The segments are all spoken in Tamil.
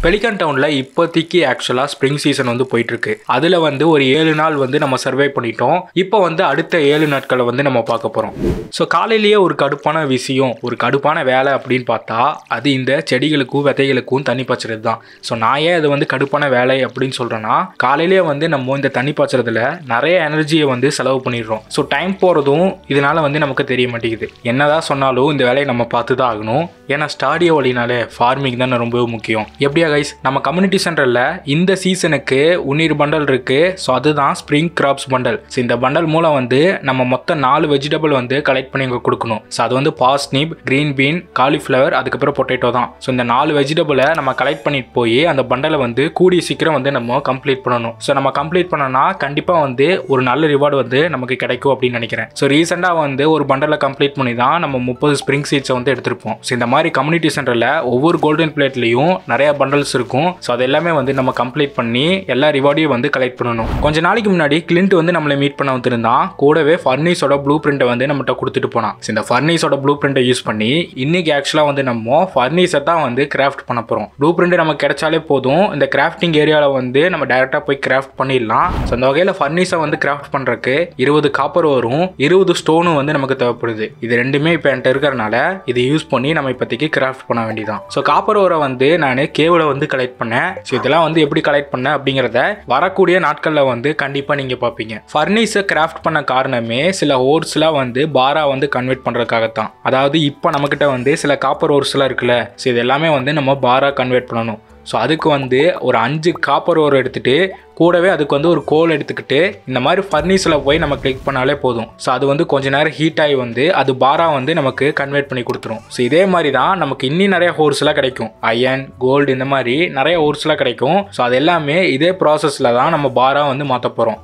பெலிகான் டவுனில் இப்போதைக்கு ஆக்சுவலாக ஸ்ப்ரிங் சீசன் வந்து போயிட்டுருக்கு அதில் வந்து ஒரு ஏழு நாள் வந்து நம்ம சர்வை பண்ணிட்டோம் இப்போ வந்து அடுத்த ஏழு நாட்களை வந்து நம்ம பார்க்க போகிறோம் ஸோ காலையிலேயே ஒரு கடுப்பான விஷயம் ஒரு கடுப்பான வேலை அப்படின்னு பார்த்தா அது இந்த செடிகளுக்கும் விதைகளுக்கும் தண்ணி பாய்ச்சறது தான் ஸோ நான் ஏன் அது வந்து கடுப்பான வேலை அப்படின்னு சொல்கிறேன்னா காலையிலேயே வந்து நம்ம இந்த தண்ணி பாய்ச்சறதுல நிறைய எனர்ஜியை வந்து செலவு பண்ணிடுறோம் ஸோ டைம் போகிறதும் இதனால வந்து நமக்கு தெரிய மாட்டேங்குது என்னதான் சொன்னாலும் இந்த வேலையை நம்ம பார்த்து தான் ஆகணும் ஏன்னா ஸ்டாடியோ வழினாலே ஃபார்மிங் தானே ரொம்ப முக்கியம் எப்படியா கைஸ் நம்ம கம்யூனிட்டி சென்டரில் இந்த சீசனுக்கு உன்னீர் பண்டல் இருக்கு ஸோ அதுதான் ஸ்ப்ரிங் கிராப்ஸ் பண்டல் ஸோ இந்த பண்டல் மூலம் வந்து நம்ம மொத்தம் நாலு வெஜிடபிள் வந்து கலெக்ட் பண்ணி இங்கே கொடுக்கணும் ஸோ அது வந்து பாஸ்னிப் கிரீன் பீன் காலிஃப்ளவர் அதுக்கப்புறம் பொட்டேட்டோ தான் ஸோ இந்த நாலு வெஜிடபிளை நம்ம கலெக்ட் பண்ணிட்டு போய் அந்த பண்டலை வந்து கூடிய சீக்கிரம் வந்து நம்ம கம்ப்ளீட் பண்ணணும் ஸோ நம்ம கம்ப்ளீட் பண்ணோம்னா கண்டிப்பாக வந்து ஒரு நல்ல ரிவார்டு வந்து நமக்கு கிடைக்கும் அப்படின்னு நினைக்கிறேன் ஸோ ரீசெண்டாக வந்து ஒரு பண்டலை கம்ப்ளீட் பண்ணி தான் நம்ம முப்பது ஸ்ப்ரிங் சீட்ஸை வந்து எடுத்திருப்போம் ஸோ இந்த மாதிரி கம்யூனிட்டி சென்டரில் ஒவ்வொரு கோல்டன் பிளேட்லையும் நிறைய பண்டல்ஸ் இருக்கும் ஸோ அது எல்லாமே வந்து நம்ம கம்ப்ளீட் பண்ணி எல்லா ரிவார்டையும் வந்து கலெக்ட் பண்ணணும் கொஞ்ச நாளைக்கு முன்னாடி கிளிண்ட் வந்து நம்மளை மீட் பண்ண வந்திருந்தான் கூடவே ஃபர்னிஸோட ப்ளூ பிரிண்ட்டை வந்து நம்மகிட்ட கொடுத்துட்டு போனான் ஸோ இந்த ஃபர்னிஸோட ப்ளூ பிரிண்ட்டை யூஸ் பண்ணி இன்னைக்கு ஆக்சுவலாக வந்து நம்ம ஃபர்னிஸை தான் வந்து கிராஃப்ட் பண்ண போகிறோம் ப்ளூ பிரிண்ட் நமக்கு கிடைச்சாலே போதும் இந்த கிராஃப்டிங் ஏரியாவில் வந்து நம்ம டேரெக்டாக போய் கிராஃப்ட் பண்ணிடலாம் ஸோ அந்த வகையில் ஃபர்னிஸை வந்து கிராஃப்ட் பண்ணுறக்கு இருபது காப்பர் வரும் இருபது ஸ்டோனும் வந்து நமக்கு தேவைப்படுது இது ரெண்டுமே இப்போ என்கிட்ட இருக்கிறனால இதை யூஸ் பண்ணி நம்ம இப்போதைக்கு கிராஃப்ட் பண்ண வேண்டியதான் ஸோ காப்பர் ஓரை வந்து நான் கேவில் வந்து கலெக்ட் பண்ணேன் ஸோ இதெல்லாம் வந்து எப்படி கலெக்ட் பண்ணேன் அப்படிங்கிறத வரக்கூடிய நாட்களில் வந்து கண்டிப்பாக நீங்கள் பார்ப்பீங்க ஃபர்னிஸை கிராஃப்ட் பண்ண காரணமே சில ஓர்ஸ்லாம் வந்து பாரா வந்து கன்வெர்ட் பண்ணுறதுக்காகத்தான் அதாவது இப்போ நம்மக்கிட்ட வந்து சில காப்பர் ஓர்ஸ்லாம் இருக்குல்ல ஸோ இது எல்லாமே வந்து நம்ம பாரா கன்வெர்ட் பண்ணணும் ஸோ அதுக்கு வந்து ஒரு அஞ்சு காப்பர் ஓர் எடுத்துகிட்டு கூடவே அதுக்கு வந்து ஒரு கோல் எடுத்துக்கிட்டு இந்த மாதிரி ஃபர்னிஸில் போய் நம்ம கிளிக் பண்ணாலே போதும் ஸோ அது வந்து கொஞ்ச நேரம் ஹீட் ஆகி வந்து அது பாரா வந்து நமக்கு கன்வெர்ட் பண்ணி கொடுத்துரும் ஸோ இதே மாதிரி தான் நமக்கு இன்னும் நிறைய ஹோர்ஸ்லாம் கிடைக்கும் அயன் கோல்டு இந்த மாதிரி நிறைய ஹோர்ஸ்லாம் கிடைக்கும் ஸோ அது எல்லாமே இதே ப்ராசஸில் தான் நம்ம பாரா வந்து மாற்ற போகிறோம்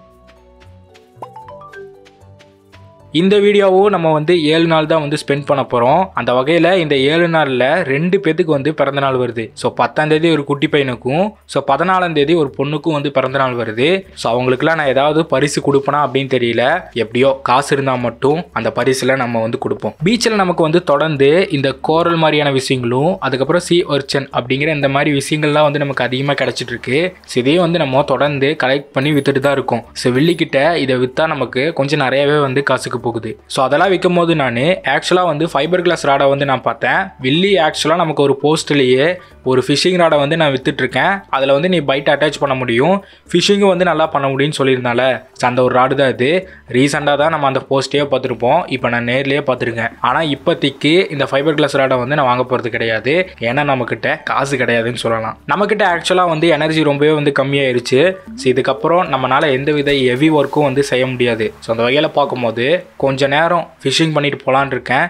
இந்த வீடியோவும் நம்ம வந்து ஏழு நாள் தான் வந்து ஸ்பெண்ட் பண்ண போகிறோம் அந்த வகையில் இந்த ஏழு நாளில் ரெண்டு பேத்துக்கு வந்து பிறந்த நாள் வருது ஸோ பத்தாம் தேதி ஒரு குட்டி பையனுக்கும் ஸோ பதினாலாம் தேதி ஒரு பொண்ணுக்கும் வந்து பிறந்த நாள் வருது ஸோ அவங்களுக்குலாம் நான் ஏதாவது பரிசு கொடுப்பேனா அப்படின்னு தெரியல எப்படியோ காசு இருந்தால் மட்டும் அந்த பரிசில் நம்ம வந்து கொடுப்போம் பீச்சில் நமக்கு வந்து தொடர்ந்து இந்த கோரல் மாதிரியான விஷயங்களும் அதுக்கப்புறம் சி ஒர்ச்சன் அப்படிங்கிற இந்த மாதிரி விஷயங்கள்லாம் வந்து நமக்கு அதிகமாக கிடைச்சிட்டு இருக்கு ஸோ இதையும் வந்து நம்ம தொடர்ந்து கலெக்ட் பண்ணி வித்துட்டு தான் இருக்கோம் ஸோ வெள்ளிக்கிட்ட இதை விற்றா நமக்கு கொஞ்சம் நிறையவே வந்து காசுக்கு போகுது ஸோ அதெல்லாம் விற்கும் போது நான் ஆக்சுவலாக வந்து ஃபைபர் கிளாஸ் ராடை வந்து நான் பார்த்தேன் வெள்ளி ஆக்சுவலாக நமக்கு ஒரு போஸ்ட்லேயே ஒரு ஃபிஷிங் ராடை வந்து நான் வித்துட்ருக்கேன் அதில் வந்து நீ பைட் அட்டாச் பண்ண முடியும் ஃபிஷிங்கும் வந்து நல்லா பண்ண முடியும்னு சொல்லியிருந்தால ஸோ அந்த ஒரு ராடு தான் இது ரீசெண்டாக தான் நம்ம அந்த போஸ்ட்டையே பார்த்துருப்போம் இப்போ நான் நேர்லேயே பார்த்துருக்கேன் ஆனால் இப்போதைக்கு இந்த ஃபைபர் கிளாஸ் ராடை வந்து நான் வாங்க போகிறது கிடையாது ஏன்னா நம்மக்கிட்ட காசு கிடையாதுன்னு சொல்லலாம் நம்மக்கிட்ட ஆக்சுவலாக வந்து எனர்ஜி ரொம்பவே வந்து கம்மியாயிருச்சு ஸோ இதுக்கப்புறம் நம்மளால் எந்த வித ஹெவி ஒர்க்கும் வந்து செய்ய முடியாது ஸோ அந்த வகையில் பார்க்கும்போது கொஞ்ச நேரம் ஃபிஷிங் பண்ணிட்டு போகலான்னு இருக்கேன்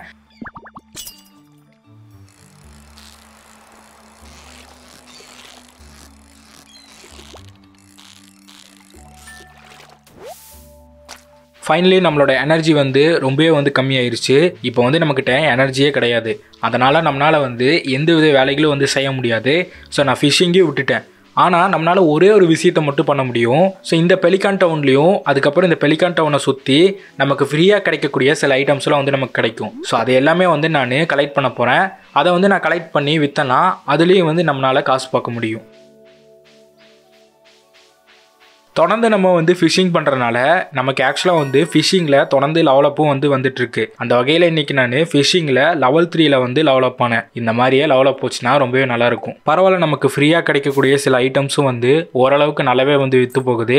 ஃபைனலி நம்மளோட எனர்ஜி வந்து ரொம்பவே வந்து கம்மியாயிருச்சு இப்போ வந்து நம்மக்கிட்ட எனர்ஜியே கிடையாது அதனால் நம்மளால் வந்து எந்த வித வேலைகளும் வந்து செய்ய முடியாது ஸோ நான் ஃபிஷ்ஷிங்கே விட்டுட்டேன் ஆனால் நம்மளால் ஒரே ஒரு விஷயத்தை மட்டும் பண்ண முடியும் ஸோ இந்த பெலிகான் டவுன்லேயும் அதுக்கப்புறம் இந்த பெலிகான் டவுனை சுற்றி நமக்கு ஃப்ரீயாக கிடைக்கக்கூடிய சில ஐட்டம்ஸ்லாம் வந்து நமக்கு கிடைக்கும் ஸோ அது எல்லாமே வந்து நான் கலெக்ட் பண்ண போகிறேன் அதை வந்து நான் கலெக்ட் பண்ணி விற்றேன்னா அதுலேயும் வந்து நம்மளால் காசு பார்க்க முடியும் தொடர்ந்து நம்ம வந்து ஃபிஷிங் பண்ணுறனால நமக்கு ஆக்சுவலாக வந்து ஃபிஷிங்கில் தொடர்ந்து லெவலப்பும் வந்து வந்துட்டுருக்கு அந்த வகையில் இன்றைக்கி நான் ஃபிஷிங்கில் லெவல் த்ரீல வந்து லெவலப் ஆனேன் இந்த மாதிரியே லெவலப் போச்சுன்னா ரொம்பவே நல்லாயிருக்கும் பரவாயில்ல நமக்கு ஃப்ரீயாக கிடைக்கக்கூடிய சில ஐட்டம்ஸும் வந்து ஓரளவுக்கு நல்லாவே வந்து விற்று போகுது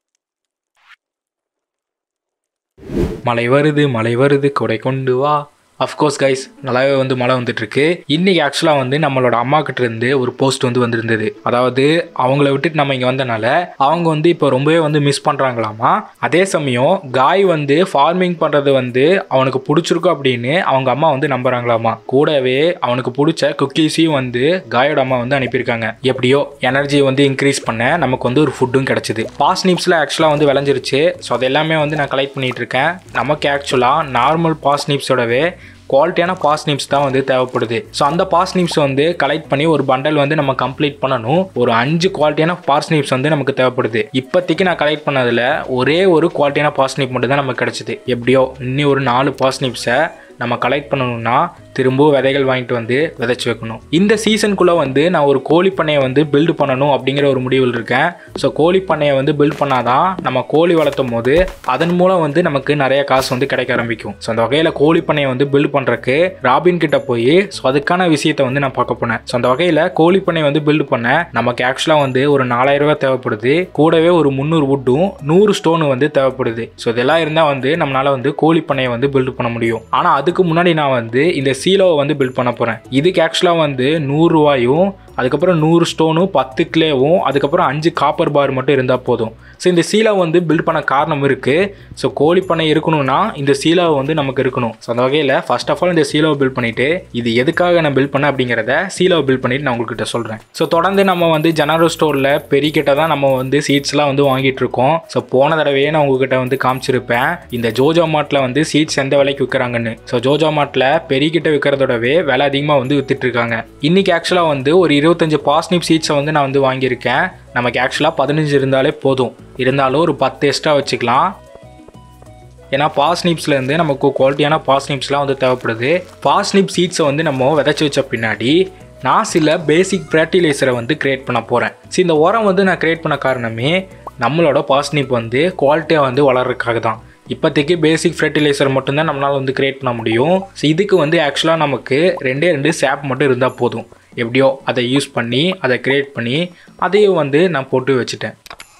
மழை வருது மழை வருது கொடை கொண்டு வா அஃப்கோர்ஸ் கைஸ் நல்லாவே வந்து மழை வந்துட்டுருக்கு இன்றைக்கி ஆக்சுவலாக வந்து நம்மளோட அம்மா கிட்ட இருந்து ஒரு போஸ்ட் வந்து வந்திருந்தது அதாவது அவங்கள விட்டுட்டு நம்ம இங்கே வந்தனால அவங்க வந்து இப்போ ரொம்பவே வந்து மிஸ் பண்ணுறாங்களாமா அதே சமயம் காய் வந்து ஃபார்மிங் பண்ணுறது வந்து அவனுக்கு பிடிச்சிருக்கும் அப்படின்னு அவங்க அம்மா வந்து நம்புறாங்களாமா கூடவே அவனுக்கு பிடிச்ச குக்கீஸையும் வந்து காயோட அம்மா வந்து அனுப்பியிருக்காங்க எப்படியோ எனர்ஜி வந்து இன்க்ரீஸ் பண்ண நமக்கு வந்து ஒரு ஃபுட்டும் கிடச்சிது பாஸ்னிப்ஸில் ஆக்சுவலாக வந்து விளைஞ்சிருச்சு ஸோ அது எல்லாமே வந்து நான் கலெக்ட் பண்ணிட்டு இருக்கேன் நமக்கு ஆக்சுவலாக நார்மல் பாஸ்னிப்ஸோடவே குவாலிட்டியான பாஸ்னிப்ஸ் தான் வந்து தேவைப்படுது ஸோ அந்த பாஸ்னிப்ஸ் வந்து கலெக்ட் பண்ணி ஒரு பண்டல் வந்து நம்ம கம்ப்ளீட் பண்ணணும் ஒரு அஞ்சு குவாலிட்டியான பாஸ்னிப்ஸ் வந்து நமக்கு தேவைப்படுது இப்போதைக்கு நான் கலெக்ட் பண்ணதில் ஒரே ஒரு குவாலிட்டியான பாஸ்னிப் மட்டும் தான் நமக்கு கிடச்சிது எப்படியோ இன்னும் ஒரு நாலு பாஸ்னிப்ஸை நம்ம கலெக்ட் பண்ணணும்னா திரும்பவும் விதைகள் வாங்கிட்டு வந்து விதைச்சு வைக்கணும் இந்த சீசனுக்குள்ளே வந்து நான் ஒரு கோழி பண்ணையை வந்து பில்டு பண்ணணும் அப்படிங்கிற ஒரு முடிவில் இருக்கேன் ஸோ கோழி பண்ணையை வந்து பில்ட் பண்ணாதான் நம்ம கோழி வளர்த்தும் போது அதன் மூலம் வந்து நமக்கு நிறைய காசு வந்து கிடைக்க ஆரம்பிக்கும் ஸோ அந்த வகையில் கோழி பண்ணையை வந்து பில்ட் பண்ணுறக்கு ராபின் கிட்ட போய் ஸோ அதுக்கான விஷயத்தை வந்து நான் பார்க்க போனேன் ஸோ அந்த வகையில் கோழி பண்ணை வந்து பில்டு பண்ண நமக்கு ஆக்சுவலாக வந்து ஒரு நாலாயிரம் ரூபாய் தேவைப்படுது கூடவே ஒரு முந்நூறு வுட்டும் நூறு ஸ்டோனு வந்து தேவைப்படுது ஸோ இதெல்லாம் இருந்தால் வந்து நம்மளால வந்து கோழி பண்ணையை வந்து பில்ட் பண்ண முடியும் ஆனால் அதுக்கு முன்னாடி நான் வந்து இந்த சீலோவை வந்து பில்ட் பண்ண போகிறேன் இதுக்கு ஆக்சுவலாக வந்து நூறுரூவாயும் அதுக்கப்புறம் நூறு ஸ்டோனும் பத்து கிளேவும் அதுக்கப்புறம் அஞ்சு காப்பர் பார் மட்டும் இருந்தால் போதும் ஸோ இந்த சீலா வந்து பில்ட் பண்ண காரணம் இருக்குது ஸோ கோழி பண்ணை இருக்கணும்னா இந்த சீலாவை வந்து நமக்கு இருக்கணும் ஸோ அந்த வகையில் ஃபர்ஸ்ட் ஆஃப் ஆல் இந்த சீலாவை பில்ட் பண்ணிவிட்டு இது எதுக்காக நான் பில்ட் பண்ணேன் அப்படிங்கிறத சீலாவை பில்ட் பண்ணிட்டு நான் உங்கள்கிட்ட சொல்கிறேன் ஸோ தொடர்ந்து நம்ம வந்து ஜெனரல் ஸ்டோரில் பெரியக்கிட்ட தான் நம்ம வந்து சீட்ஸ்லாம் வந்து வாங்கிட்டு இருக்கோம் ஸோ போன தடவையே நான் உங்ககிட்ட வந்து காமிச்சிருப்பேன் இந்த ஜோஜோ மார்ட்டில் வந்து சீட்ஸ் எந்த விலைக்கு விற்கிறாங்கன்னு ஸோ ஜோஜோ மார்ட்டில் பெரியக்கிட்ட விற்கிறதோடவே விலை அதிகமாக வந்து வித்துட்டு இருக்காங்க இன்னைக்கு ஆக்சுவலாக வந்து ஒரு இருபத்தஞ்சு பாஸ்னிப் சீட்ஸை வந்து நான் வந்து வாங்கியிருக்கேன் நமக்கு ஆக்சுவலாக பதினஞ்சு இருந்தாலே போதும் இருந்தாலும் ஒரு பத்து எக்ஸ்ட்ரா வச்சுக்கலாம் ஏன்னா பாஸ்னிப்ஸ்லேருந்து நமக்கு குவாலிட்டியான பாஸ்னிப்ஸ்லாம் வந்து தேவைப்படுது பாஸ்னிப் சீட்ஸை வந்து நம்ம விதைச்சி வச்ச பின்னாடி நான் சில பேசிக் ஃபர்டிலைசரை வந்து கிரியேட் பண்ண போகிறேன் ஸோ இந்த உரம் வந்து நான் கிரியேட் பண்ண காரணமே நம்மளோட பாஸ்னிப் வந்து குவாலிட்டியாக வந்து வளர்றதுக்காக தான் இப்போதைக்கு பேசிக் ஃபர்டிலைசர் மட்டும்தான் நம்மளால் வந்து கிரியேட் பண்ண முடியும் ஸோ இதுக்கு வந்து ஆக்சுவலாக நமக்கு ரெண்டே ரெண்டு சாப் மட்டும் இருந்தால் போதும் எப்படியோ அதை யூஸ் பண்ணி அதை கிரியேட் பண்ணி அதையும் வந்து நான் போட்டு வச்சுட்டேன்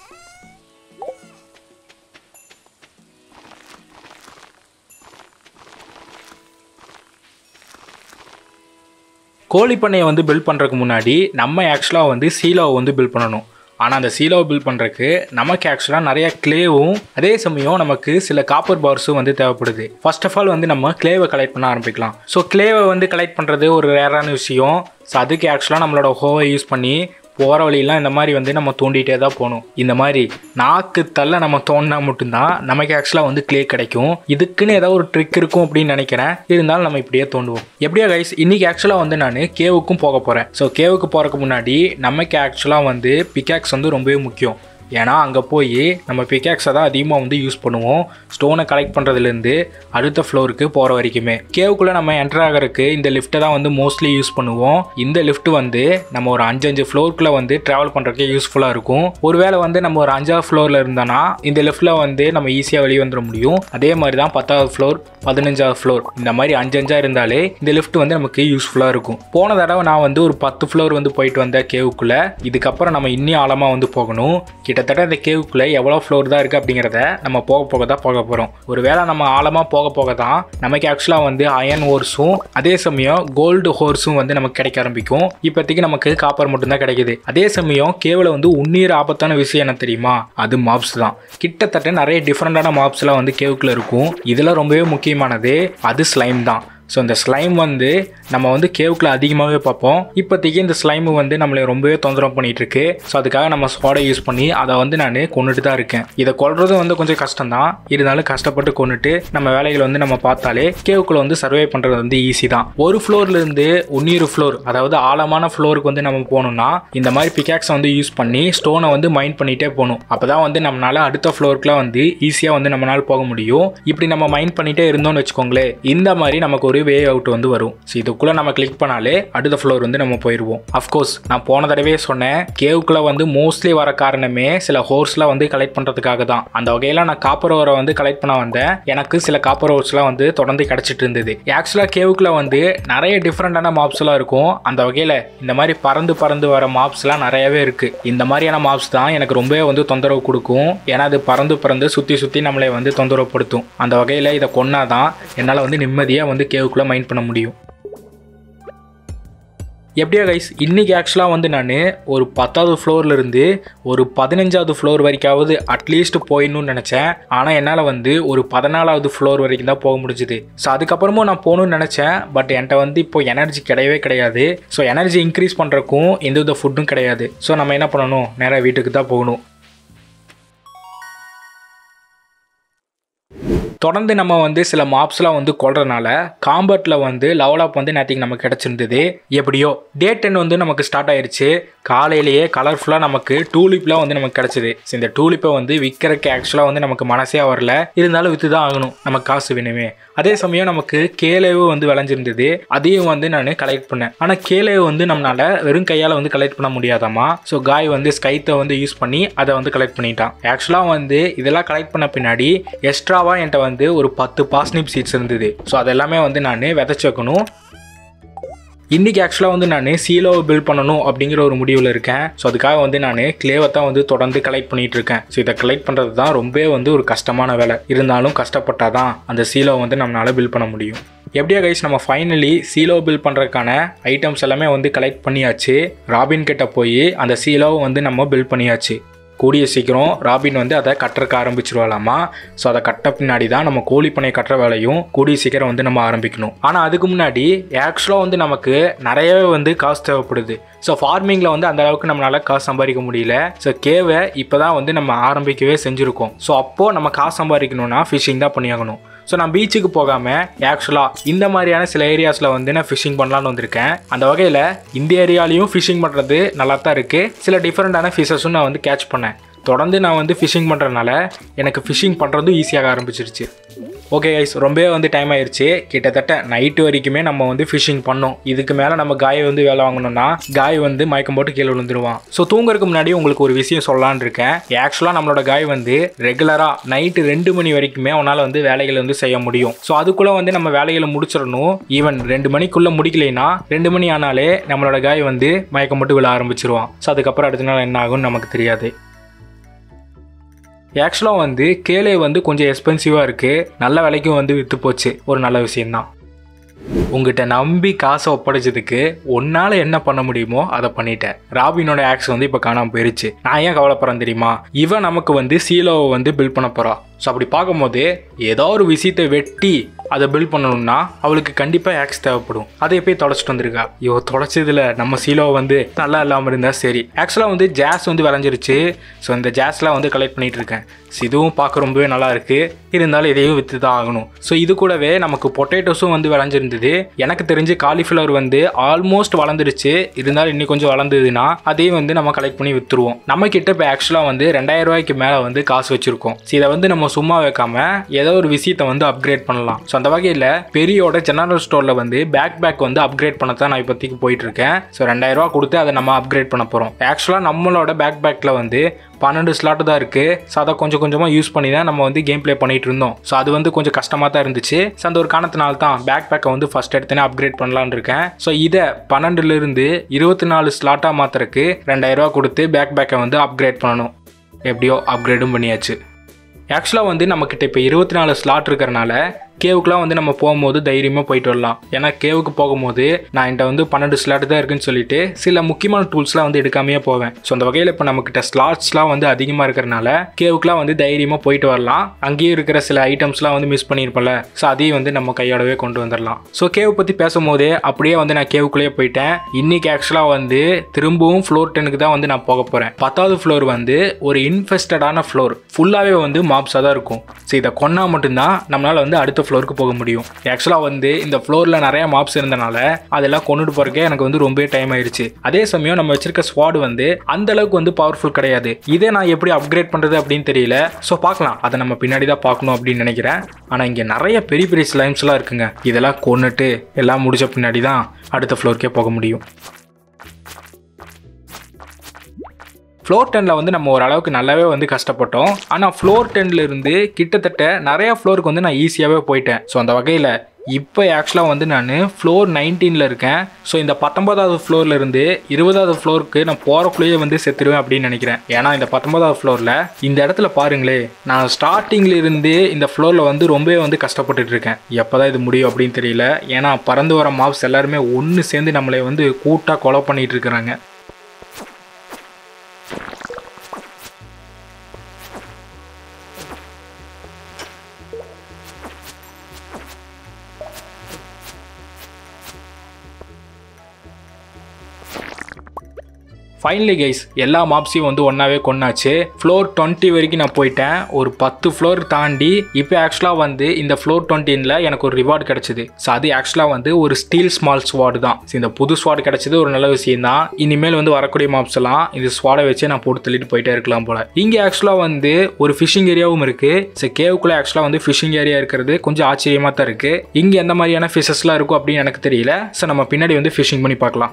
கோழி பண்ணையை வந்து பில்ட் பண்ணுறதுக்கு முன்னாடி நம்ம ஆக்சுவலாக வந்து சீலாவை வந்து பில்ட் பண்ணணும் ஆனால் அந்த சீலாவை பில்ட் பண்ணுறதுக்கு நமக்கு ஆக்சுவலாக நிறைய கிளேவும் அதே சமயம் நமக்கு சில காப்பர் பார்ஸும் வந்து தேவைப்படுது ஃபர்ஸ்ட் ஆஃப் ஆல் வந்து நம்ம கிளேவை கலெக்ட் பண்ண ஆரம்பிக்கலாம் ஸோ கிளேவை வந்து கலெக்ட் பண்ணுறது ஒரு ரேரான விஷயம் ஸோ அதுக்கு ஆக்சுவலாக நம்மளோட ஹோவை யூஸ் பண்ணி போகிற வழியெல்லாம் இந்த மாதிரி வந்து நம்ம தோண்டிகிட்டே தான் போகணும் இந்த மாதிரி நாக்கு தள்ள நம்ம தோண்டினா மட்டும்தான் நமக்கு ஆக்சுவலாக வந்து கிளே கிடைக்கும் இதுக்குன்னு ஏதாவது ஒரு ட்ரிக் இருக்கும் அப்படின்னு நினைக்கிறேன் இருந்தாலும் நம்ம இப்படியே தோண்டுவோம் எப்படியா கைஸ் இன்னைக்கு ஆக்சுவலாக வந்து நான் கேவுக்கும் போக போகிறேன் ஸோ கேவுக்கு போகிறதுக்கு முன்னாடி நமக்கு ஆக்சுவலாக வந்து பிகாக்ஸ் வந்து ரொம்பவே முக்கியம் ஏன்னா அங்கே போய் நம்ம பிகாக்ஸை தான் அதிகமாக வந்து யூஸ் பண்ணுவோம் ஸ்டோனை கலெக்ட் பண்ணுறதுலேருந்து அடுத்த ஃப்ளோருக்கு போகிற வரைக்குமே கேவுக்குள்ளே நம்ம என்டர் ஆகிறதுக்கு இந்த லிஃப்ட்டை தான் வந்து மோஸ்ட்லி யூஸ் பண்ணுவோம் இந்த லிஃப்ட் வந்து நம்ம ஒரு அஞ்சு அஞ்சு ஃப்ளோருக்குள்ளே வந்து ட்ராவல் பண்ணுறதுக்கு யூஸ்ஃபுல்லாக இருக்கும் ஒருவேளை வந்து நம்ம ஒரு அஞ்சாவது ஃப்ளோரில் இருந்தோன்னா இந்த லிஃப்ட்டில் வந்து நம்ம ஈஸியாக வெளியே வந்துட முடியும் அதே மாதிரி தான் பத்தாவது ஃப்ளோர் பதினஞ்சாவது ஃப்ளோர் இந்த மாதிரி அஞ்சு அஞ்சா இருந்தாலே இந்த லிஃப்ட் வந்து நமக்கு யூஸ்ஃபுல்லாக இருக்கும் போன தடவை நான் வந்து ஒரு பத்து ஃப்ளோர் வந்து போயிட்டு வந்தேன் கேவுக்குள்ளே இதுக்கப்புறம் நம்ம இன்னும் ஆழமாக வந்து போகணும் கிட்டத்தட்ட இந்த கேவுக்குள்ளே எவ்வளோ ஃப்ளோர் தான் இருக்குது அப்படிங்கிறத நம்ம போக போக தான் போக போகிறோம் ஒருவேளை நம்ம ஆழமாக போக போக தான் நமக்கு ஆக்சுவலாக வந்து அயன் ஹோர்ஸும் அதே சமயம் கோல்டு ஹோர்ஸும் வந்து நமக்கு கிடைக்க ஆரம்பிக்கும் இப்போதைக்கு நமக்கு காப்பர் மட்டும்தான் கிடைக்குது அதே சமயம் கேவில் வந்து உன்னீர் ஆபத்தான விஷயம் என்ன தெரியுமா அது மாப்ஸ் தான் கிட்டத்தட்ட நிறைய டிஃப்ரெண்டான மாப்ஸ்லாம் வந்து கேவுக்குள்ளே இருக்கும் இதில் ரொம்பவே முக்கியமானது அது ஸ்லைம் தான் ஸோ இந்த ஸ்லைம் வந்து நம்ம வந்து கேவுக்குள்ள அதிகமாகவே பார்ப்போம் இப்போதைக்கு இந்த ஸ்லைமு வந்து நம்மளை ரொம்பவே தொந்தரவு பண்ணிட்டு இருக்கு ஸோ அதுக்காக நம்ம ஸ்பாடை யூஸ் பண்ணி அதை வந்து நான் கொண்டுட்டு தான் இருக்கேன் இதை கொள்றது வந்து கொஞ்சம் கஷ்டம் தான் இருந்தாலும் கஷ்டப்பட்டு கொண்டுட்டு நம்ம வேலைகளை வந்து நம்ம பார்த்தாலே கேவுக்குள்ள வந்து சர்வே பண்ணுறது வந்து ஈஸி தான் ஒரு ஃப்ளோர்லேருந்து ஒன்னீரு ஃப்ளோர் அதாவது ஆழமான ஃப்ளோருக்கு வந்து நம்ம போகணும்னா இந்த மாதிரி பிகாக்ஸை வந்து யூஸ் பண்ணி ஸ்டோனை வந்து மைண்ட் பண்ணிகிட்டே போகணும் அப்போ தான் வந்து நம்மளால அடுத்த ஃப்ளோருக்குலாம் வந்து ஈஸியாக வந்து நம்மளால போக முடியும் இப்படி நம்ம மைண்ட் பண்ணிகிட்டே இருந்தோம்னு வச்சுக்கோங்களேன் இந்த மாதிரி நமக்கு ஒரு வே அவுட் வந்து வரும் ஸோ இதுக்குள்ளே நம்ம கிளிக் பண்ணாலே அடுத்த ஃப்ளோர் வந்து நம்ம போயிடுவோம் அஃப்கோர்ஸ் நான் போன தடவையே சொன்னேன் கேவுக்குள்ளே வந்து மோஸ்ட்லி வர காரணமே சில ஹோர்ஸ்லாம் வந்து கலெக்ட் பண்ணுறதுக்காக தான் அந்த வகையில் நான் காப்பர் ஓரை வந்து கலெக்ட் பண்ண வந்தேன் எனக்கு சில காப்பர் ஓர்ஸ்லாம் வந்து தொடர்ந்து கிடச்சிட்டு இருந்தது ஆக்சுவலாக கேவுக்குள்ளே வந்து நிறைய டிஃப்ரெண்டான மாப்ஸ்லாம் இருக்கும் அந்த வகையில் இந்த மாதிரி பறந்து பறந்து வர மாப்ஸ்லாம் நிறையவே இருக்குது இந்த மாதிரியான மாப்ஸ் தான் எனக்கு ரொம்பவே வந்து தொந்தரவு கொடுக்கும் ஏன்னா அது பறந்து பறந்து சுற்றி சுற்றி நம்மளை வந்து தொந்தரவுப்படுத்தும் அந்த வகையில் இதை கொன்னாதான் என்னால் வந்து நிம்மதியாக வந்து கேவுக்குள்ளே மைண்ட் பண்ண முடியும் எப்படியா கைஸ் இன்றைக்கி ஆக்சுவலாக வந்து நான் ஒரு பத்தாவது ஃப்ளோரில் இருந்து ஒரு பதினஞ்சாவது ஃப்ளோர் வரைக்காவது அட்லீஸ்ட் போயிடணும்னு நினச்சேன் ஆனால் என்னால் வந்து ஒரு பதினாலாவது ஃப்ளோர் வரைக்கும் தான் போக முடிஞ்சுது ஸோ அதுக்கப்புறமும் நான் போகணும்னு நினச்சேன் பட் என்கிட்ட வந்து இப்போ எனர்ஜி கிடையவே கிடையாது ஸோ எனர்ஜி இன்க்ரீஸ் பண்ணுறக்கும் எந்த வித ஃபுட்டும் கிடையாது ஸோ நம்ம என்ன பண்ணணும் நேராக வீட்டுக்கு தான் போகணும் தொடர்ந்து நம்ம வந்து சில மாப்ஸ்லாம் வந்து கொள்றதுனால காம்பட்டில் வந்து லெவல் அப் வந்து நேற்றுக்கு நமக்கு கிடச்சிருந்தது எப்படியோ டே டென் வந்து நமக்கு ஸ்டார்ட் ஆயிருச்சு காலையிலேயே கலர்ஃபுல்லாக நமக்கு டூலிப்லாம் வந்து நமக்கு கிடச்சிது ஸோ இந்த டூலிப்பை வந்து விற்கிறக்கு ஆக்சுவலாக வந்து நமக்கு மனசே வரல இருந்தாலும் விற்று தான் ஆகணும் நமக்கு காசு வேணுமே அதே சமயம் நமக்கு கேலேவு வந்து விளைஞ்சிருந்தது அதையும் வந்து நான் கலெக்ட் பண்ணேன் ஆனால் கேலேவு வந்து நம்மளால வெறும் கையால் வந்து கலெக்ட் பண்ண முடியாதாமா ஸோ காய் வந்து ஸ்கைத்தை வந்து யூஸ் பண்ணி அதை வந்து கலெக்ட் பண்ணிட்டான் ஆக்சுவலாக வந்து இதெல்லாம் கலெக்ட் பண்ண பின்னாடி எக்ஸ்ட்ராவாக என்கிட்ட வந்து ஒரு பத்து பாஸ்னிப் சீட்ஸ் இருந்தது ஸோ அதெல்லாமே வந்து நான் விதைச்சு வைக்கணும் இன்றைக்கி ஆக்சுவலாக வந்து நான் சீலோவை பில்ட் பண்ணணும் அப்படிங்கிற ஒரு முடிவில் இருக்கேன் ஸோ அதுக்காக வந்து நான் கிளேவை தான் வந்து தொடர்ந்து கலெக்ட் பண்ணிட்டு இருக்கேன் ஸோ இதை கலெக்ட் பண்ணுறது தான் ரொம்பவே வந்து ஒரு கஷ்டமான வேலை இருந்தாலும் கஷ்டப்பட்டால் தான் அந்த சீலோவை வந்து நம்மளால் பில்ட் பண்ண முடியும் எப்படியா கைஸ் நம்ம ஃபைனலி சீலோ பில்ட் பண்ணுறதுக்கான ஐட்டம்ஸ் எல்லாமே வந்து கலெக்ட் பண்ணியாச்சு ராபின் கிட்ட போய் அந்த சீலோவை வந்து நம்ம பில்ட் பண்ணியாச்சு கூடிய சீக்கிரம் ராபின் வந்து அதை கட்டுறக்க ஆரம்பிச்சிருவாளாமா ஸோ அதை கட்ட பின்னாடி தான் நம்ம கோழி பண்ணை கட்டுற வேலையும் கூடிய சீக்கிரம் வந்து நம்ம ஆரம்பிக்கணும் ஆனால் அதுக்கு முன்னாடி ஆக்சுவலாக வந்து நமக்கு நிறையவே வந்து காசு தேவைப்படுது ஸோ ஃபார்மிங்கில் வந்து அந்த அளவுக்கு நம்மளால் காசு சம்பாதிக்க முடியல ஸோ கேவை இப்போ தான் வந்து நம்ம ஆரம்பிக்கவே செஞ்சுருக்கோம் ஸோ அப்போது நம்ம காசு சம்பாதிக்கணும்னா ஃபிஷிங் தான் பண்ணியாகணும் ஸோ நான் பீச்சுக்கு போகாமல் ஆக்சுவலாக இந்த மாதிரியான சில ஏரியாஸில் வந்து நான் ஃபிஷிங் பண்ணலான்னு வந்திருக்கேன் அந்த வகையில் இந்த ஏரியாலையும் ஃபிஷிங் பண்ணுறது நல்லா தான் இருக்குது சில டிஃப்ரெண்ட்டான ஃபிஷஸும் நான் வந்து கேட்ச் பண்ணேன் தொடர்ந்து நான் வந்து ஃபிஷிங் பண்ணுறதுனால எனக்கு ஃபிஷிங் பண்ணுறதும் ஈஸியாக ஆரம்பிச்சிருச்சு ஓகே கைஸ் ரொம்பவே வந்து டைம் ஆயிடுச்சு கிட்டத்தட்ட நைட்டு வரைக்குமே நம்ம வந்து ஃபிஷிங் பண்ணோம் இதுக்கு மேலே நம்ம காய் வந்து வேலை வாங்கணும்னா காய் வந்து மயக்கம் போட்டு கீழே விழுந்துருவான் ஸோ தூங்குறதுக்கு முன்னாடி உங்களுக்கு ஒரு விஷயம் சொல்லலான்னு இருக்கேன் ஆக்சுவலாக நம்மளோட காய் வந்து ரெகுலராக நைட்டு ரெண்டு மணி வரைக்குமே அவனால் வந்து வேலைகளை வந்து செய்ய முடியும் ஸோ அதுக்குள்ளே வந்து நம்ம வேலைகளை முடிச்சிடணும் ஈவன் ரெண்டு மணிக்குள்ளே முடிக்கலைன்னா ரெண்டு மணி ஆனாலே நம்மளோட காய் வந்து மயக்கம் போட்டு விழ ஆரம்பிச்சிருவான் ஸோ அதுக்கப்புறம் அடுத்த நாள் என்ன ஆகும்னு நமக்கு தெரியாது ஆக்சுவலாக வந்து கேலே வந்து கொஞ்சம் எக்ஸ்பென்சிவாக இருக்குது நல்ல விலைக்கும் வந்து விற்று போச்சு ஒரு நல்ல விஷயம்தான் உங்ககிட்ட நம்பி காசை ஒப்படைச்சதுக்கு உன்னால் என்ன பண்ண முடியுமோ அதை பண்ணிட்டேன் ராபினோட ஆக்ஸ் வந்து இப்போ காணாமல் போயிருச்சு நான் ஏன் கவலைப்படுறேன் தெரியுமா இவன் நமக்கு வந்து சீலோவை வந்து பில்ட் பண்ண போகிறா ஸோ அப்படி பார்க்கும்போது ஏதோ ஒரு விஷயத்தை வெட்டி அதை பில்ட் பண்ணணும்னா அவளுக்கு கண்டிப்பாக ஆக்ஸ் தேவைப்படும் அதை போய் தொலைச்சிட்டு வந்திருக்கா ஐயோ தொலைச்சதுல நம்ம சீலோவை வந்து நல்லா இல்லாமல் இருந்தால் சரி ஆக்சுவலாக வந்து ஜாஸ் வந்து விளைஞ்சிருச்சு ஸோ இந்த ஜாஸ்லாம் வந்து கலெக்ட் பண்ணிட்டு இருக்கேன் ஸோ இதுவும் பார்க்க ரொம்பவே நல்லா இருக்கு இருந்தாலும் இதையும் விற்று தான் ஆகணும் ஸோ இது கூடவே நமக்கு பொட்டேட்டோஸும் வந்து விளைஞ்சிருந்தது எனக்கு தெரிஞ்சு காலிஃப்ளவர் வந்து ஆல்மோஸ்ட் வளர்ந்துருச்சு இருந்தாலும் இன்னும் கொஞ்சம் வளர்ந்ததுன்னா அதையும் வந்து நம்ம கலெக்ட் பண்ணி விற்றுருவோம் நம்ம கிட்ட இப்போ ஆக்சுவலாக வந்து ரெண்டாயிரம் ரூபாய்க்கு மேலே வந்து காசு வச்சிருக்கோம் ஸோ இதை வந்து நம்ம சும்மா வைக்காம ஏதோ ஒரு விஷயத்தை வந்து அப்கிரேட் பண்ணலாம் ஸோ அந்த வகையில் பெரியோட ஜெனரல் ஸ்டோரில் வந்து பேக் பேக் வந்து அப்கிரேட் பண்ண தான் நான் இப்போதைக்கு போயிட்டு இருக்கேன் ஸோ ரெண்டாயிரம் ரூபா கொடுத்து அதை நம்ம அப்கிரேட் பண்ண போகிறோம் ஆக்சுவலாக நம்மளோட பேக் பேக்கில் வந்து பன்னெண்டு ஸ்லாட்டு தான் இருக்குது ஸோ அதை கொஞ்சம் கொஞ்சமாக யூஸ் பண்ணி தான் நம்ம வந்து கேம் ப்ளே பண்ணிட்டு இருந்தோம் ஸோ அது வந்து கொஞ்சம் கஷ்டமாக தான் இருந்துச்சு ஸோ அந்த ஒரு காரணத்தினால தான் பேக் பேக்கை வந்து ஃபஸ்ட் எடுத்தனே அப்கிரேட் பண்ணலான்னு இருக்கேன் ஸோ இதை பன்னெண்டுலேருந்து இருபத்தி நாலு ஸ்லாட்டாக மாத்திரக்கு ரெண்டாயிரரூவா கொடுத்து பேக் பேக்கை வந்து அப்கிரேட் பண்ணணும் எப்படியோ அப்கிரேடும் பண்ணியாச்சு ஆக்சுவலாக வந்து நம்மக்கிட்ட இப்போ இருபத்தி நாலு ஸ்லாட் இருக்கிறனால கேவுக்குலாம் வந்து நம்ம போகும்போது தைரியமாக போயிட்டு வரலாம் ஏன்னா கேவுக்கு போகும்போது நான் என்கிட்ட வந்து பன்னெண்டு ஸ்லாட் தான் இருக்குன்னு சொல்லிட்டு சில முக்கியமான டூல்ஸ்லாம் வந்து எடுக்காமையே போவேன் ஸோ அந்த வகையில் இப்போ நம்மக்கிட்ட ஸ்லாட்ஸ்லாம் வந்து அதிகமாக இருக்கிறனால கேவுக்குலாம் வந்து தைரியமாக போயிட்டு வரலாம் அங்கேயும் இருக்கிற சில ஐட்டம்ஸ்லாம் வந்து மிஸ் பண்ணியிருப்போம்ல ஸோ அதையும் வந்து நம்ம கையோடவே கொண்டு வந்துடலாம் ஸோ கேவை பற்றி பேசும்போதே அப்படியே வந்து நான் கேவுக்குள்ளேயே போயிட்டேன் இன்னைக்கு ஆக்சுவலாக வந்து திரும்பவும் ஃப்ளோர் டெனுக்கு தான் வந்து நான் போக போகிறேன் பத்தாவது ஃப்ளோர் வந்து ஒரு இன்ஃபெஸ்டடான ஃப்ளோர் ஃபுல்லாகவே வந்து மாப்ஸாக தான் இருக்கும் ஸோ இதை கொன்னா மட்டும்தான் நம்மளால் வந்து அடுத்த ஃப்ளோருக்கு போக முடியும் ஆக்சுவலாக வந்து இந்த ஃப்ளோரில் நிறைய மாப்ஸ் இருந்தனால அதெல்லாம் கொண்டுட்டு போகிறக்கே எனக்கு வந்து ரொம்பவே டைம் ஆயிடுச்சு அதே சமயம் நம்ம வச்சிருக்க ஸ்வாட் வந்து அந்த அளவுக்கு வந்து பவர்ஃபுல் கிடையாது இதை நான் எப்படி அப்கிரேட் பண்ணுறது அப்படின்னு தெரியல ஸோ பார்க்கலாம் அதை நம்ம பின்னாடி தான் பார்க்கணும் அப்படின்னு நினைக்கிறேன் ஆனால் இங்கே நிறைய பெரிய பெரிய ஸ்லைம்ஸ்லாம் இருக்குங்க இதெல்லாம் கொண்டுட்டு எல்லாம் முடிச்ச பின்னாடி தான் அடுத்த ஃப்ளோருக்கே போக முடியும் ஃப்ளோர் டெனில் வந்து நம்ம ஓரளவுக்கு நல்லாவே வந்து கஷ்டப்பட்டோம் ஆனால் ஃப்ளோர் டென்ல இருந்து கிட்டத்தட்ட நிறைய ஃப்ளோருக்கு வந்து நான் ஈஸியாகவே போயிட்டேன் ஸோ அந்த வகையில் இப்போ ஆக்சுவலாக வந்து நான் ஃப்ளோர் நைன்டீனில் இருக்கேன் ஸோ இந்த பத்தொன்பதாவது ஃப்ளோரில் இருந்து இருபதாவது ஃப்ளோருக்கு நான் போகிறக்குள்ளேயே வந்து செத்துருவேன் அப்படின்னு நினைக்கிறேன் ஏன்னா இந்த பத்தொன்பதாவது ஃப்ளோரில் இந்த இடத்துல பாருங்களே நான் ஸ்டார்டிங்கில் இருந்து இந்த ஃப்ளோரில் வந்து ரொம்பவே வந்து கஷ்டப்பட்டுட்டு இருக்கேன் எப்போ தான் இது முடியும் அப்படின்னு தெரியல ஏன்னா பறந்து வர மாப்ஸ் எல்லாருமே ஒன்று சேர்ந்து நம்மளை வந்து கூட்டாக கொலை பண்ணிட்டு இருக்கிறாங்க ஃபைனலி கைஸ் எல்லா மாப்ஸையும் வந்து ஒன்றாவே கொண்டாச்சு ஃப்ளோர் டுவெண்ட்டி வரைக்கும் நான் போயிட்டேன் ஒரு பத்து ஃப்ளோர் தாண்டி இப்போ ஆக்சுவலாக வந்து இந்த ஃப்ளோர் டுவெண்ட்டினில் எனக்கு ஒரு ரிவார்டு கிடச்சிது ஸோ அது ஆக்சுவலாக வந்து ஒரு ஸ்டீல் ஸ்மால் ஸ்வாடு தான் ஸோ இந்த புது ஸ்வாட் கிடச்சது ஒரு நல்ல விஷயம் தான் இனிமேல் வந்து வரக்கூடிய மாப்ஸ் எல்லாம் இந்த ஸ்வாடை வச்சு நான் போட்டு தள்ளிட்டு போயிட்டே இருக்கலாம் போல இங்கே ஆக்சுவலாக வந்து ஒரு ஃபிஷிங் ஏரியாவும் இருக்குது ஸோ கேவுக்குள்ளே ஆக்சுவலாக வந்து ஃபிஷிங் ஏரியா இருக்கிறது கொஞ்சம் ஆச்சரியமாக தான் இருக்குது இங்கே எந்த மாதிரியான ஃபிஷஸ்லாம் இருக்கும் அப்படின்னு எனக்கு தெரியல ஸோ நம்ம பின்னாடி வந்து ஃபிஷிங் பண்ணி பார்க்கலாம்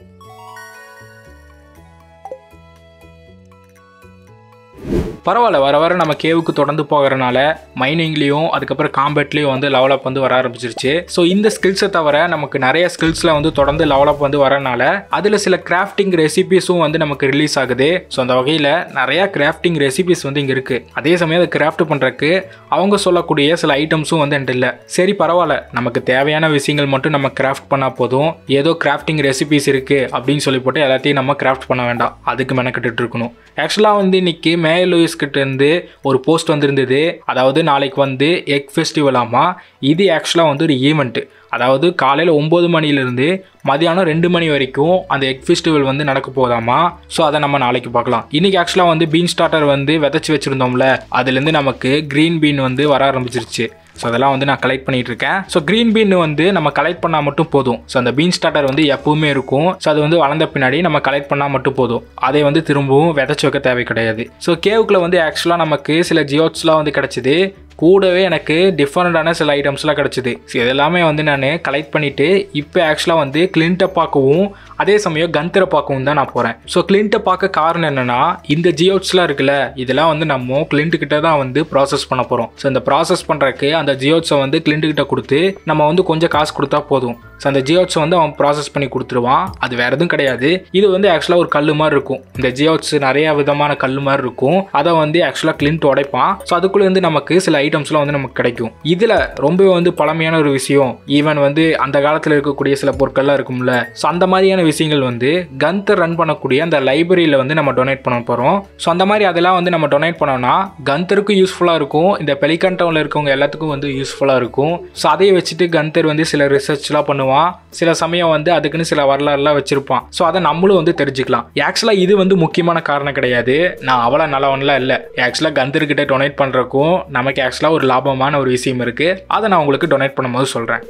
பரவாயில்ல வர வர நம்ம கேவுக்கு தொடர்ந்து போகிறனால மைனிங்லேயும் அதுக்கப்புறம் காம்பேட்லேயும் வந்து லெவலப் வந்து வர ஆரம்பிச்சிருச்சு ஸோ இந்த ஸ்கில்ஸை தவிர நமக்கு நிறைய ஸ்கில்ஸில் வந்து தொடர்ந்து லெவலப் வந்து வரனால அதில் சில கிராஃப்டிங் ரெசிபிஸும் வந்து நமக்கு ரிலீஸ் ஆகுது ஸோ அந்த வகையில் நிறையா கிராஃப்டிங் ரெசிபிஸ் வந்து இங்கே இருக்குது அதே சமயம் அதை கிராஃப்ட் பண்ணுறதுக்கு அவங்க சொல்லக்கூடிய சில ஐட்டம்ஸும் வந்து என்கிட்ட இல்லை சரி பரவாயில்ல நமக்கு தேவையான விஷயங்கள் மட்டும் நம்ம கிராஃப்ட் பண்ணால் போதும் ஏதோ கிராஃப்டிங் ரெசிபிஸ் இருக்குது அப்படின்னு சொல்லி போட்டு எல்லாத்தையும் நம்ம கிராஃப்ட் பண்ண வேண்டாம் அதுக்கு மெனக்கிட்டு இருக்கணும் ஆக்சுவலாக வந்து இன்னைக்கு மேய லூயிஸ் கிட்ட இருந்து ஒரு போஸ்ட் வந்திருந்தது அதாவது நாளைக்கு வந்து எக் ஃபெஸ்டிவலாமா இது ஆக்சுவலாக வந்து ஒரு ஈவெண்ட்டு அதாவது காலையில் ஒம்பது மணிலேருந்து மதியானம் ரெண்டு மணி வரைக்கும் அந்த எக் ஃபெஸ்டிவல் வந்து நடக்க போதாமா ஸோ அதை நம்ம நாளைக்கு பார்க்கலாம் இன்னைக்கு ஆக்சுவலாக வந்து பீன் ஸ்டார்டர் வந்து விதைச்சி வச்சுருந்தோம்ல அதுலேருந்து நமக்கு க்ரீன் பீன் வந்து வர ஆரம்பிச்சிருச்சு ஸோ அதெல்லாம் வந்து நான் கலெக்ட் பண்ணிட்டு இருக்கேன் ஸோ க்ரீன் பீன் வந்து நம்ம கலெக்ட் பண்ணால் மட்டும் போதும் ஸோ அந்த பீன் ஸ்டார்டர் வந்து எப்பவுமே இருக்கும் ஸோ அது வந்து வளர்ந்த பின்னாடி நம்ம கலெக்ட் பண்ணால் மட்டும் போதும் அதை வந்து திரும்பவும் விதைச்சு வைக்க தேவை கிடையாது ஸோ கேவுக்குள்ள வந்து ஆக்சுவலாக நமக்கு சில ஜியோட்ஸ்லாம் வந்து கிடச்சிது கூடவே எனக்கு டிஃப்ரெண்டான சில ஐட்டம்ஸ்லாம் கிடச்சிது ஸோ இதெல்லாமே வந்து நான் கலெக்ட் பண்ணிவிட்டு இப்போ ஆக்சுவலாக வந்து கிளின்ட்டை பார்க்கவும் அதே சமயம் கந்தரை பார்க்கவும் தான் நான் போகிறேன் ஸோ கிளின்ட்டை பார்க்க காரணம் என்னென்னா இந்த ஜியோட்ஸ்லாம் இருக்குல்ல இதெல்லாம் வந்து நம்ம கிளின்ட்டு கிட்ட தான் வந்து ப்ராசஸ் பண்ண போகிறோம் ஸோ இந்த ப்ராசஸ் பண்ணுறதுக்கு அந்த ஜியோட்ஸை வந்து கிளின்ட்டு கிட்ட கொடுத்து நம்ம வந்து கொஞ்சம் காசு கொடுத்தா போதும் ஸோ அந்த ஜியோட்ஸை வந்து அவன் ப்ராசஸ் பண்ணி கொடுத்துருவான் அது வேறு எதுவும் கிடையாது இது வந்து ஆக்சுவலாக ஒரு கல் மாதிரி இருக்கும் இந்த ஜியோட்ஸ் நிறைய விதமான கல் மாதிரி இருக்கும் அதை வந்து ஆக்சுவலாக கிளின்ட் உடைப்பான் ஸோ அதுக்குள்ளே வந்து நமக்கு சில ஐட்டம்ஸ்லாம் வந்து நமக்கு கிடைக்கும் இதில் ரொம்பவே வந்து பழமையான ஒரு விஷயம் ஈவன் வந்து அந்த காலத்தில் இருக்கக்கூடிய சில பொருட்கள்லாம் இருக்கும்ல ஸோ அந்த மாதிரியான விஷயங்கள் வந்து கந்தர் ரன் பண்ணக்கூடிய அந்த லைப்ரரியில் வந்து நம்ம டொனேட் பண்ண போகிறோம் ஸோ அந்த மாதிரி அதெல்லாம் வந்து நம்ம டொனேட் பண்ணோம்னா கந்தருக்கும் யூஸ்ஃபுல்லாக இருக்கும் இந்த பெலிகான் டவுனில் இருக்கவங்க எல்லாத்துக்கும் வந்து யூஸ்ஃபுல்லாக இருக்கும் ஸோ அதை வச்சுட்டு கந்தர் வந்து சில ரிசர்ச்லாம் பண்ணுவான் சில சமயம் வந்து அதுக்குன்னு சில வரலாறுலாம் வச்சிருப்பான் ஸோ அதை நம்மளும் வந்து தெரிஞ்சுக்கலாம் ஆக்சுவலாக இது வந்து முக்கியமான காரணம் கிடையாது நான் அவ்வளோ நல்லவன்லாம் இல்லை ஆக்சுவலாக கந்தர்கிட்ட டொனேட் பண்ணுறக்கும் நமக்கு ஆக்சுவலாக ஒரு லாபமான ஒரு விஷயம் இருக்குது அதை நான் உங்களுக்கு டொனேட் பண்ணும்போது சொல்கிறேன்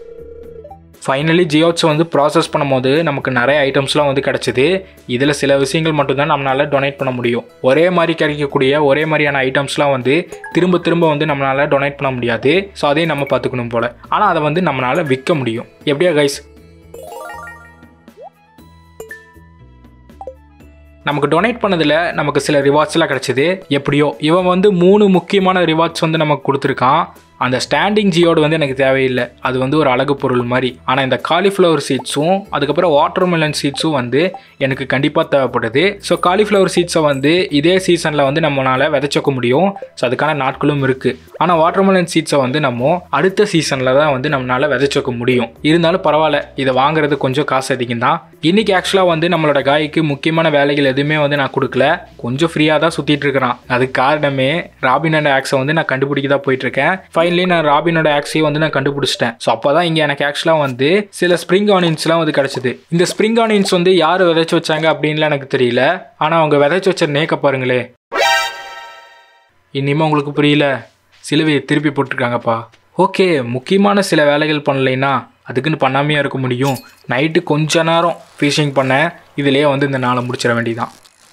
ஃபைனலி ஜியோட்ஸை வந்து ப்ராசஸ் பண்ணும்போது நமக்கு நிறைய ஐட்டம்ஸ்லாம் வந்து கிடச்சிது இதில் சில விஷயங்கள் மட்டும்தான் நம்மளால் டொனேட் பண்ண முடியும் ஒரே மாதிரி கிடைக்கக்கூடிய ஒரே மாதிரியான ஐட்டம்ஸ்லாம் வந்து திரும்ப திரும்ப வந்து நம்மளால் டொனேட் பண்ண முடியாது ஸோ அதையும் நம்ம பார்த்துக்கணும் போல் ஆனால் அதை வந்து நம்மளால் விற்க முடியும் எப்படியா கைஸ் நமக்கு டொனேட் பண்ணதில் நமக்கு சில ரிவார்ட்ஸ்லாம் கிடச்சிது எப்படியோ இவன் வந்து மூணு முக்கியமான ரிவார்ட்ஸ் வந்து நமக்கு கொடுத்துருக்கான் அந்த ஸ்டாண்டிங் ஜியோடு வந்து எனக்கு தேவையில்லை அது வந்து ஒரு அழகு பொருள் மாதிரி ஆனால் இந்த காலிஃப்ளவர் சீட்ஸும் அதுக்கப்புறம் வாட்டர்மெலன் சீட்ஸும் வந்து எனக்கு கண்டிப்பாக தேவைப்படுது ஸோ காலிஃப்ளவர் சீட்ஸை வந்து இதே சீசனில் வந்து நம்மளால் விதைச்சக்க முடியும் ஸோ அதுக்கான நாட்களும் இருக்குது ஆனால் வாட்டர்மெலன் சீட்ஸை வந்து நம்ம அடுத்த சீசனில் தான் வந்து நம்மளால் விதைச்சக்க முடியும் இருந்தாலும் பரவாயில்ல இதை வாங்குறது கொஞ்சம் காசு அதிகம் தான் இன்றைக்கி ஆக்சுவலாக வந்து நம்மளோட காய்க்கு முக்கியமான வேலைகள் எதுவுமே வந்து நான் கொடுக்கல கொஞ்சம் ஃப்ரீயாக தான் சுற்றிட்டு இருக்கிறான் அதுக்கு காரணமே ராபின் அண்ட் ஆக்ஸை வந்து நான் கண்டுபிடிக்க தான் போயிட்டுருக்கேன் ஃபைனலி நான் ராபினோட ஆக்ஸையும் வந்து நான் கண்டுபிடிச்சிட்டேன் ஸோ அப்போ தான் இங்கே எனக்கு ஆக்சுவலாக வந்து சில ஸ்ப்ரிங் ஆனியன்ஸ்லாம் வந்து கிடச்சிது இந்த ஸ்ப்ரிங் ஆனியன்ஸ் வந்து யார் விதைச்சு வச்சாங்க அப்படின்லாம் எனக்கு தெரியல ஆனால் அவங்க விதைச்சு வச்ச நேக்க பாருங்களே இனிமே உங்களுக்கு புரியல சிலுவையை திருப்பி போட்டிருக்காங்கப்பா ஓகே முக்கியமான சில வேலைகள் பண்ணலைன்னா அதுக்குன்னு பண்ணாமையாக இருக்க முடியும் நைட்டு கொஞ்ச நேரம் ஃபிஷிங் பண்ணேன் இதிலேயே வந்து இந்த நாளை முடிச்சிட வேண்டியதான்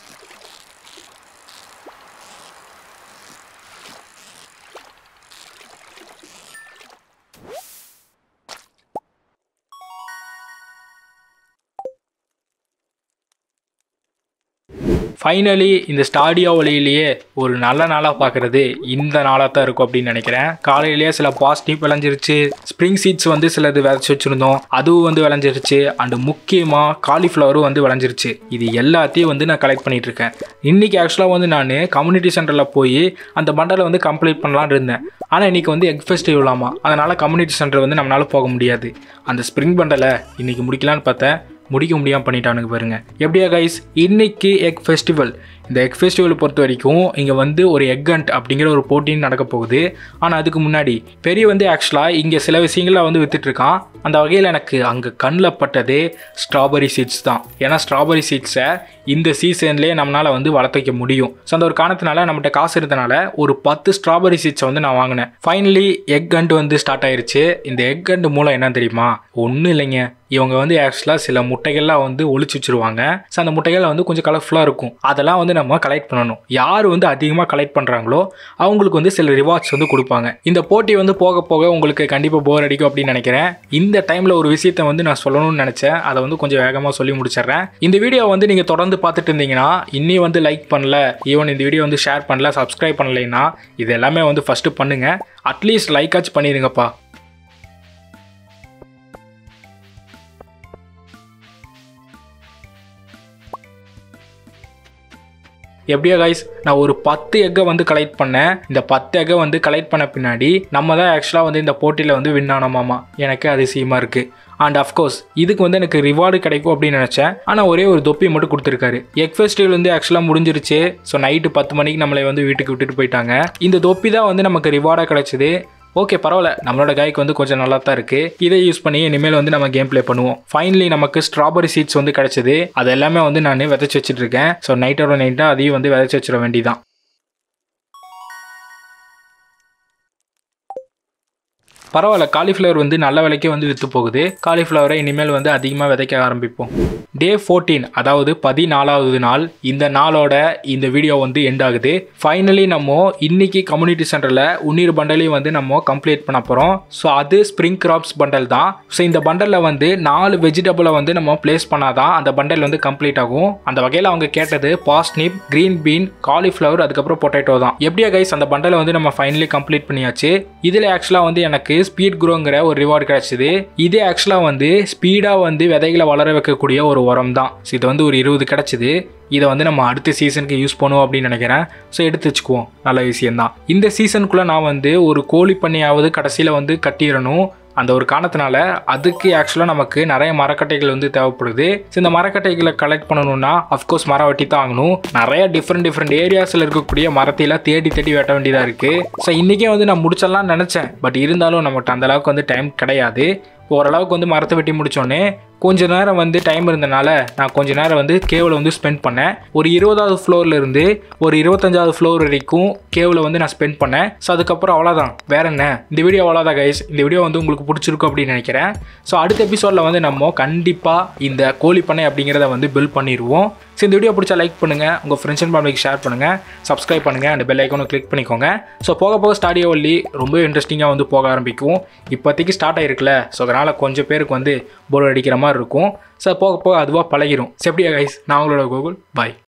ஃபைனலி இந்த ஸ்டாடியோ வழியிலேயே ஒரு நல்ல நாளாக பார்க்குறது இந்த நாளாக தான் இருக்கும் அப்படின்னு நினைக்கிறேன் காலையிலேயே சில பாசிட்டிவ் விளைஞ்சிருச்சு ஸ்ப்ரிங் சீட்ஸ் வந்து சிலது விளைச்சி வச்சுருந்தோம் அதுவும் வந்து விளைஞ்சிருச்சு அண்டு முக்கியமாக காலிஃப்ளவரும் வந்து விளைஞ்சிருச்சு இது எல்லாத்தையும் வந்து நான் கலெக்ட் பண்ணிட்டு இருக்கேன் இன்றைக்கி ஆக்சுவலாக வந்து நான் கம்யூனிட்டி சென்டரில் போய் அந்த பண்டலை வந்து கம்ப்ளீட் பண்ணலான்னு இருந்தேன் ஆனால் இன்றைக்கி வந்து எக் ஃபெஸ்டிவலாமா அதனால் கம்யூனிட்டி சென்டர் வந்து நம்மளால் போக முடியாது அந்த ஸ்ப்ரிங் பண்டலை இன்றைக்கி முடிக்கலான்னு பார்த்தேன் முடிக்க முடியாமல் பண்ணிட்டானுங்க பாருங்க எப்படியா கைஸ் இன்னைக்கு எக் ஃபெஸ்டிவல் இந்த எக் ஃபெஸ்டிவல் பொறுத்த வரைக்கும் இங்கே வந்து ஒரு எக் ஹண்ட் அப்படிங்கிற ஒரு போட்டின்னு நடக்க போகுது ஆனால் அதுக்கு முன்னாடி பெரிய வந்து ஆக்சுவலாக இங்கே சில விஷயங்களை வந்து வித்துட்டு இருக்கான் அந்த வகையில் எனக்கு அங்கே கண்ணில் பட்டதே ஸ்ட்ராபெரி சீட்ஸ் தான் ஏன்னா ஸ்ட்ராபெரி சீட்ஸை இந்த சீசன்லேயே நம்மளால் வந்து வளர்த்துக்க முடியும் ஸோ அந்த ஒரு காரணத்தினால நம்மகிட்ட காசு இருந்தனால ஒரு பத்து ஸ்ட்ராபெரி சீட்ஸை வந்து நான் வாங்கினேன் ஃபைனலி எக் கண்ட் வந்து ஸ்டார்ட் ஆயிருச்சு இந்த எக் கண்ட் மூலம் என்ன தெரியுமா ஒன்றும் இல்லைங்க இவங்க வந்து ஆக்சுவலாக சில முட்டைகள்லாம் வந்து ஒளிச்சு வச்சிருவாங்க ஸோ அந்த முட்டைகள் வந்து கொஞ்சம் கலர்ஃபுல்லாக இருக்கும் அதெல்லாம் வந்து நம்ம கலெக்ட் பண்ணணும் யார் வந்து அதிகமாக கலெக்ட் பண்ணுறாங்களோ அவங்களுக்கு வந்து சில ரிவார்ட்ஸ் வந்து கொடுப்பாங்க இந்த போட்டி வந்து போக போக உங்களுக்கு கண்டிப்பாக போர் அடிக்கும் அப்படின்னு நினைக்கிறேன் இந்த டைமில் ஒரு விஷயத்தை வந்து நான் சொல்லணும்னு நினச்சேன் அதை வந்து கொஞ்சம் வேகமாக சொல்லி முடிச்சிடுறேன் இந்த வீடியோ வந்து நீங்கள் தொடர்ந்து பார்த்துட்டு இருந்தீங்கன்னா இன்னி வந்து லைக் பண்ணல ஈவன் இந்த வீடியோ வந்து ஷேர் பண்ணல சப்ஸ்கிரைப் பண்ணலைன்னா இது எல்லாமே வந்து ஃபஸ்ட்டு பண்ணுங்கள் அட்லீஸ்ட் லைக்காச்சும் பண்ணிடுங்கப்பா எப்படியோ கைஸ் நான் ஒரு பத்து எக்கை வந்து கலெக்ட் பண்ணேன் இந்த பத்து எக்கை வந்து கலெக்ட் பண்ண பின்னாடி நம்ம தான் ஆக்சுவலாக வந்து இந்த போட்டியில் வந்து வின் ஆனோமாமா எனக்கு அதிசயமாக இருக்குது அண்ட் அஃப்கோர்ஸ் இதுக்கு வந்து எனக்கு ரிவார்டு கிடைக்கும் அப்படின்னு நினச்சேன் ஆனால் ஒரே ஒரு தொப்பி மட்டும் கொடுத்துருக்காரு எக் ஃபெஸ்டிவல் வந்து ஆக்சுவலாக முடிஞ்சிருச்சு ஸோ நைட்டு பத்து மணிக்கு நம்மளை வந்து வீட்டுக்கு விட்டுட்டு போயிட்டாங்க இந்த தொப்பி தான் வந்து நமக்கு ரிவார்டாக கிடைச்சிது ஓகே பரவாயில்ல நம்மளோட காய்க்கு வந்து கொஞ்சம் நல்லா தான் இருக்குது இதை யூஸ் பண்ணி இனிமேல் வந்து நம்ம கேம் ப்ளே பண்ணுவோம் ஃபைனலி நமக்கு ஸ்ட்ராபெரி சீட்ஸ் வந்து கிடச்சிது அது எல்லாமே வந்து நான் விதைச்சி வச்சுட்டு இருக்கேன் ஸோ நைட்டோட நைட்டாக அதையும் வந்து விதைச்சி வச்சிட வேண்டியதான் பரவாயில்ல காலிஃப்ளவர் வந்து நல்ல விலைக்கே வந்து விற்று போகுது காலிஃப்ளவரை இனிமேல் வந்து அதிகமாக விதைக்க ஆரம்பிப்போம் டே ஃபோர்டீன் அதாவது பதினாலாவது நாள் இந்த நாளோட இந்த வீடியோ வந்து எண்ட் ஆகுது ஃபைனலி நம்ம இன்னைக்கு கம்யூனிட்டி சென்டரில் உன்னீர் பண்டலையும் வந்து நம்ம கம்ப்ளீட் பண்ண போகிறோம் ஸோ அது ஸ்ப்ரிங் கிராப்ஸ் பண்டல் தான் ஸோ இந்த பண்டலில் வந்து நாலு வெஜிடபிளை வந்து நம்ம பிளேஸ் பண்ணாதான் அந்த பண்டல் வந்து கம்ப்ளீட் ஆகும் அந்த வகையில் அவங்க கேட்டது பாஸ்னிப் கிரீன் பீன் காலிஃப்ளவர் அதுக்கப்புறம் பொட்டேட்டோ தான் எப்படியா கைஸ் அந்த பண்டலை வந்து நம்ம ஃபைனலி கம்ப்ளீட் பண்ணியாச்சு இதில் ஆக்சுவலாக வந்து எனக்கு ஸ்பீட் குரோங்கிற ஒரு ரிவார்டு கிடைச்சிது இதே ஆக்சுவலாக வந்து ஸ்பீடாக வந்து விதைகளை வளர வைக்கக்கூடிய ஒரு உரம் தான் ஸோ இது வந்து ஒரு இருபது கிடச்சிது இதை வந்து நம்ம அடுத்த சீசனுக்கு யூஸ் பண்ணுவோம் அப்படின்னு நினைக்கிறேன் ஸோ எடுத்து வச்சுக்குவோம் நல்ல விஷயம்தான் இந்த சீசனுக்குள்ளே நான் வந்து ஒரு கோழி பண்ணையாவது கடைசியில் வந்து கட்டிடணும் அந்த ஒரு காரணத்தினால அதுக்கு ஆக்சுவலாக நமக்கு நிறைய மரக்கட்டைகள் வந்து தேவைப்படுது ஸோ இந்த மரக்கட்டைகளை கலெக்ட் பண்ணணும்னா அஃப்கோர்ஸ் மரம் வெட்டி தான் ஆகணும் நிறைய டிஃப்ரெண்ட் டிஃப்ரெண்ட் ஏரியாஸில் இருக்கக்கூடிய மரத்தையெல்லாம் தேடி தேடி வெட்ட வேண்டியதாக இருக்குது ஸோ இன்றைக்கே வந்து நான் முடிச்சிடலாம்னு நினச்சேன் பட் இருந்தாலும் நம்மகிட்ட அந்த அளவுக்கு வந்து டைம் கிடையாது ஓரளவுக்கு வந்து மரத்தை வெட்டி முடிச்சோடனே கொஞ்ச நேரம் வந்து டைம் இருந்தனால நான் கொஞ்ச நேரம் வந்து கேவில் வந்து ஸ்பெண்ட் பண்ணேன் ஒரு இருபதாவது ஃப்ளோர்ல இருந்து ஒரு இருபத்தஞ்சாவது ஃப்ளோர் வரைக்கும் கேவில் வந்து நான் ஸ்பெண்ட் பண்ணேன் ஸோ அதுக்கப்புறம் அவ்வளோதான் வேற என்ன இந்த வீடியோ அவ்வளோதான் கைஸ் இந்த வீடியோ வந்து உங்களுக்கு பிடிச்சிருக்கும் அப்படின்னு நினைக்கிறேன் ஸோ அடுத்த எபிசோடில் வந்து நம்ம கண்டிப்பாக இந்த கோழி பண்ணை அப்படிங்கிறத வந்து பில்ட் பண்ணிடுவோம் ஸோ இந்த வீடியோ பிடிச்சா லைக் பண்ணுங்கள் உங்கள் ஃப்ரெண்ட்ஸ் அண்ட் ஃபேமிலிக்கு ஷேர் பண்ணுங்கள் சப்ஸ்கிரைப் பண்ணுங்கள் அந்த பெல் ஐக்கானும் கிளிக் பண்ணிக்கோங்க ஸோ போக போக ஸ்டாடியோ வள்ளி ரொம்ப இன்ட்ரெஸ்டிங்காக வந்து போக ஆரம்பிக்கும் இப்போதைக்கு ஸ்டார்ட் ஆயிருக்குல்ல ஸோ அதனால் கொஞ்சம் பேருக்கு வந்து போர் அடிக்கிற மாதிரி இருக்கும் ஸோ போக போக அதுவாக பழகிரும் செப்டியா கைஸ் நான் உங்களோட கூகுள் பாய்